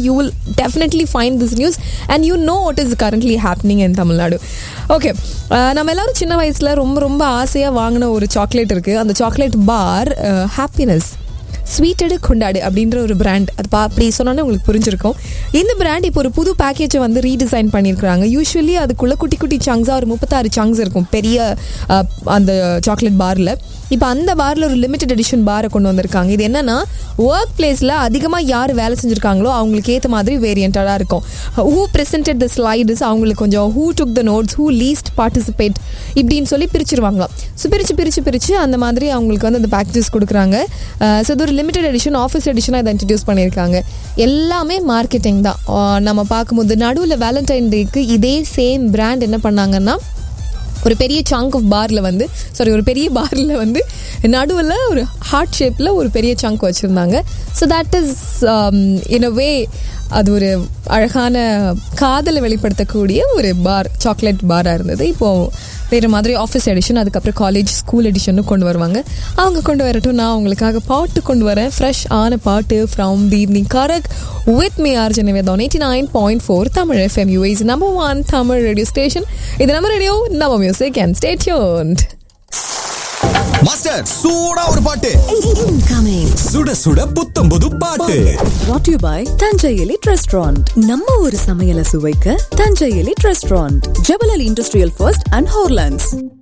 You will definitely find this news and you know what is currently happening in Tamil Nadu okay நம்ம எல்லாரும் சின்ன வயசில் ரொம்ப ரொம்ப ஆசையாக வாங்கின ஒரு சாக்லேட் இருக்குது அந்த சாக்லேட் பார் ஹாப்பினஸ் ஸ்வீட்டடு கொண்டாடு அப்படின்ற ஒரு பிராண்ட் அது பா அப்படி சொன்னோன்னே உங்களுக்கு புரிஞ்சிருக்கும் இந்த பிராண்ட் இப்போ ஒரு புது பேக்கேஜை வந்து ரீடிசைன் பண்ணியிருக்கிறாங்க யூஸ்வலி அதுக்குள்ளே குட்டி குட்டி சங்ஸாக ஒரு முப்பத்தாறு சங்ஸ் இருக்கும் பெரிய அஹ், அந்த சாக்லேட் பாரில் இப்போ அந்த பாரில் ஒரு லிமிடெட் எடிஷன் பாரை கொண்டு வந்திருக்காங்க இது என்னன்னா ஒர்க் பிளேஸில் அதிகமாக யார் வேலை செஞ்சுருக்காங்களோ அவங்களுக்கு ஏற்ற மாதிரி வேரியண்டடாக இருக்கும் ஹூ பிரசன்டட் த ஸ்லைட்ஸ் அவங்களுக்கு கொஞ்சம் who took the notes who least participate இப்படின்னு சொல்லி பிரிச்சிருவாங்களாம் ஸோ பிரித்து பிரித்து பிரித்து அந்த மாதிரி அவங்களுக்கு வந்து அந்த பேக்கேஜஸ் கொடுக்குறாங்க ஸோ இது ஒரு லிமிடெட் எடிஷன் ஆஃபீஸ் எடிஷனாக இதை இன்ட்ரடியூஸ் பண்ணியிருக்காங்க எல்லாமே மார்க்கெட்டிங் தான் ஆஹ் நம்ம பார்க்கும்போது நடுவில் வேலண்டைன் டேக்கு இதே சேம் பிராண்ட் என்ன பண்ணாங்கன்னா ஒரு பெரிய சங்க் ஆஃப் பாரில் வந்து சாரி ஒரு பெரிய பாரில் வந்து நடுவில் ஒரு ஹார்ட் ஷேப்பில் ஒரு பெரிய சங்க் வச்சுருந்தாங்க so that is in a way அது ஒரு அழகான காதலை வெளிப்படுத்தக்கூடிய ஒரு பார் சாக்லேட் பாராக இருந்தது இப்போது வேறு மாதிரி ஆஃபீஸ் எடிஷன் அதுக்கப்புறம் காலேஜ் ஸ்கூல் எடிஷனும் கொண்டு வருவாங்க அவங்க கொண்டு வரட்டும் நான் உங்களுக்காக பாட்டு கொண்டு வரேன் ஃப்ரெஷ் ஆன பாட்டு ஃப்ரம் தி ஈவினிங் கரக் வித் மீ ஆர் ஜெனவேதன் eighty nine point four Tamil FM US number one Tamil radio station இது நம்ம ரேடியோ நம்ம music and stay tuned Master சூடா ஒரு பாட்டு Incoming. சுட சுட புத்தம் புது பாட்டு Brought to you by Thanjai Elite restaurant நம்ம ஒரு சமையலை சுவைக்க தஞ்சை எலிட் ரெஸ்டாரண்ட் ஜெபலல் இண்டஸ்ட்ரியல் ஃபர்ஸ்ட் அண்ட் ஹோர்லாண்ட்ஸ்